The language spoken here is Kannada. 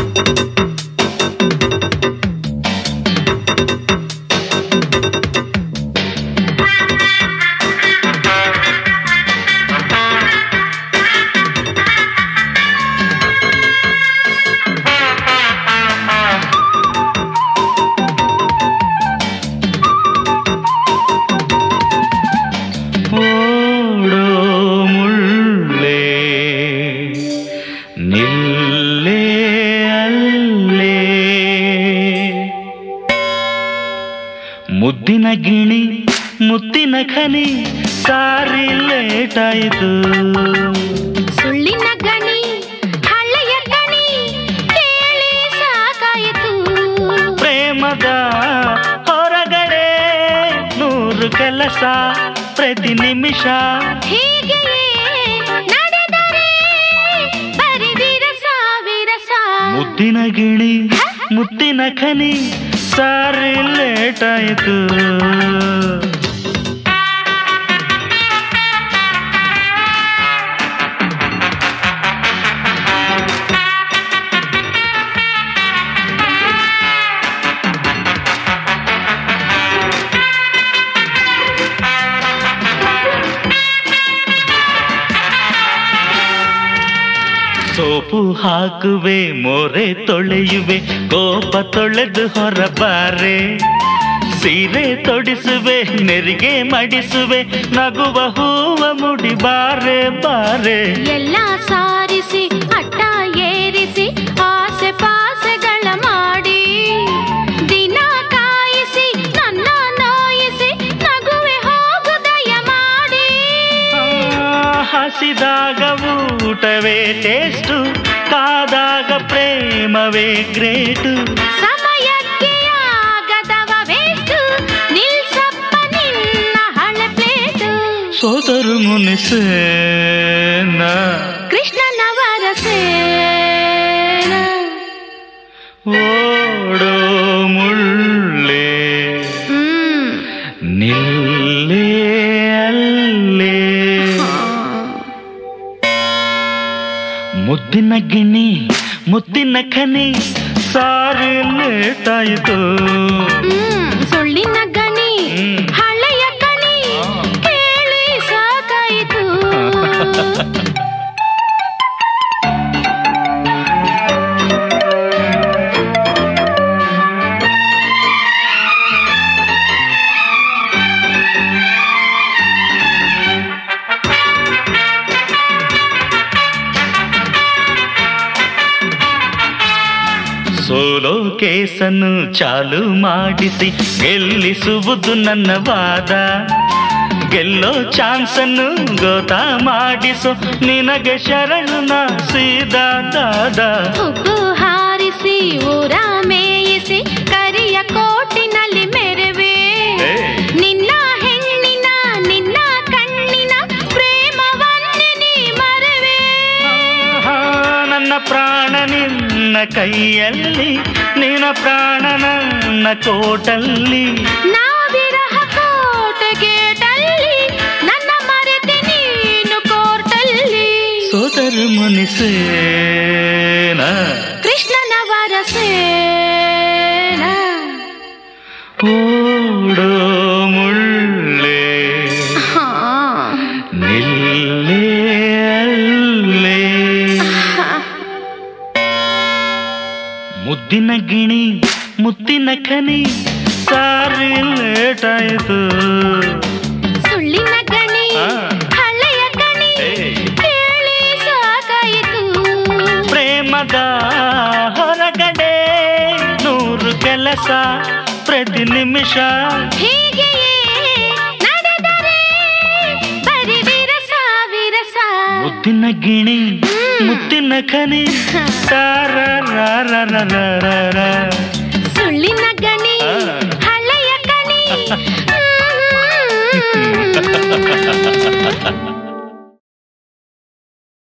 ಓಡೋ ಮುಳ್ಳೆ ನಿಲ್ಲೇ ಅಲ್ಲೇ ಮುದ್ದಿನ ಗಿಣಿ ಮುತ್ತಿನ ಖನಿ ಸಾರಿ ಲೇಟಾಯಿತು ಸುಳ್ಳಿನ ಗಣಿ ಹಳ್ಳೆಯ ಗಣಿ ಕೇಳಿ ಸಾಕಾಯಿತು ಪ್ರೇಮದ ಹೊರಗಡೆ ನೂರು ಕೆಲಸ ಪ್ರತಿ ನಿಮಿಷ ಹೀಗೆಯೇ ನಡೆದರೆ ಬರಿದಿರ ಸಾವಿರ ಸಾ ಮುದ್ದಿನ ಗಿಣಿ ಮುತ್ತಿನ ಖನಿ ಸಾರಿ ಲೇಟಾಯಿತು ಸೋಪು ಹಾಕುವೆ ಮೋರೆ ತೊಳೆಯುವೆ ಕೋಪ ತೊಳೆದು ಹೊರಬಾರೆ ಸೀರೆ ತೊಡಿಸುವೆ ನೆರಿಗೆ ಮಡಿಸುವೆ ನಗುವ ಹೂವ ಮುಡಿ ಬಾರೆ ಬಾರೆ ಎಲ್ಲ ಸಾರಿಸಿ ಅಟ್ಟ ಏರಿಸಿ ಆಸೆ ಪಾಸೆಗಳ ಮಾಡಿ ದಿನ ಕಾಯಿಸಿ ನನ್ನ ನೋಯಿಸಿ ನಗುವೆ ಹೋಗು ದಯ ಮಾಡಿ ಆ, ಹಸಿದಾಗ ಊಟವೇ ಟೇಸ್ಟು ಕಾದಾಗ ಪ್ರೇಮವೇ ಗ್ರೇಟು ಸಮಯಕ್ಕೆ ಆಗದವ ವೇಸ್ಟು ನಿಲ್ಸಪ್ಪ ನಿನ್ನ ಹಳೆ ಪ್ಲೇಟು ಸೋದರು ಮುನಿಸೇನ ಕೃಷ್ಣನವರ ಸೇನ ಓಡೋ ಮುಳ್ಳೆ ಹ್ಮ್ ನಿಲ್ಲೇ ಅಲ್ಲೇ ಮುದ್ದಿನ ಗಿಣಿ ಮುದ್ದಿನ ಖನಿ ಸಾರಿ ಲೇಟಾಯಿತು ಹ್ಮ್ ಸುಳ್ಳಿನ ಗಣಿ ಹ್ಮ್. ಹಳೆಯ ಗಣಿ ಆ. ಕೇಳಿ ಸಾಕಾಯಿತು ಸೋಲೋ ಕೇಸನ್ನು ಚಾಲು ಮಾಡಿಸಿ ಗೆಲ್ಲಿಸುವುದು ನನ್ನ ವಾದ ಗೆಲ್ಲೋ ಚಾನ್ಸನ್ನು ಗೊತ್ತಾ ಮಾಡಿಸು ನಿನಗೆ ಶರಣನ ಸೀದಾ ದಾದ ಹುಬ್ಬು ಹಾರಿಸಿ ಊರ ಮೇಯಿಸಿ ಕರಿಯ ಕೋಟಿನಲ್ಲಿ ಮೆರವೆ ಏ. ನಿನ್ನ ಹೆಣ್ಣಿನ ನಿನ್ನ ಕಣ್ಣಿನ ಪ್ರೇಮವನ್ನೇ ನೀ ಮರವೆ ಆಹಾ, ನನ್ನ ಪ್ರಾಣ ನಿನ್ನ ಕೈಯಲ್ಲಿ ನಿನ್ನ ಪ್ರಾಣ ನನ್ನ ಕೋಟಲ್ಲಿ ನಾವಿರಹ ಕೋಟೆ ಗೇಟಲ್ಲಿ ನನ್ನ ಮರೆತೆ ನೀನು ಕೋರ್ಟಲ್ಲಿ ಸೋದರ ಮುನಿಸೇನ ಕೃಷ್ಣನವರ ಸೇನ ಓಡೋ ಮುಳ್ಳೆ ಹಾ. ನಿಲ್ಲೇ ಅಲ್ಲೇ ಮುದ್ದಿನ ಗಿಣಿ ಮುತ್ತಿನ ಖನಿ ಸಾರಿ ಲೇಟಾಯಿತು ಸುಳ್ಳಿನ ಗಣಿ ಆ. ಹಳೆಯ ಗಣಿ ಏ. ಕೇಳಿ ಸಾಕಾಯಿತು ಪ್ರೇಮದ ಹೊರಗಡೆ ನೂರು ಕೆಲಸ ಪ್ರತಿ ನಿಮಿಷ ಹೀಗೆಯೇ ನಡೆದರೆ ಬರಿವಿರ ಸಾವಿರ ಸಾ ಮುದ್ದಿನ ಗಿಣಿ ಮುತ್ತಿನ ಖನಿ ಸಾರ ರ ರ ರ ರ ರ ರ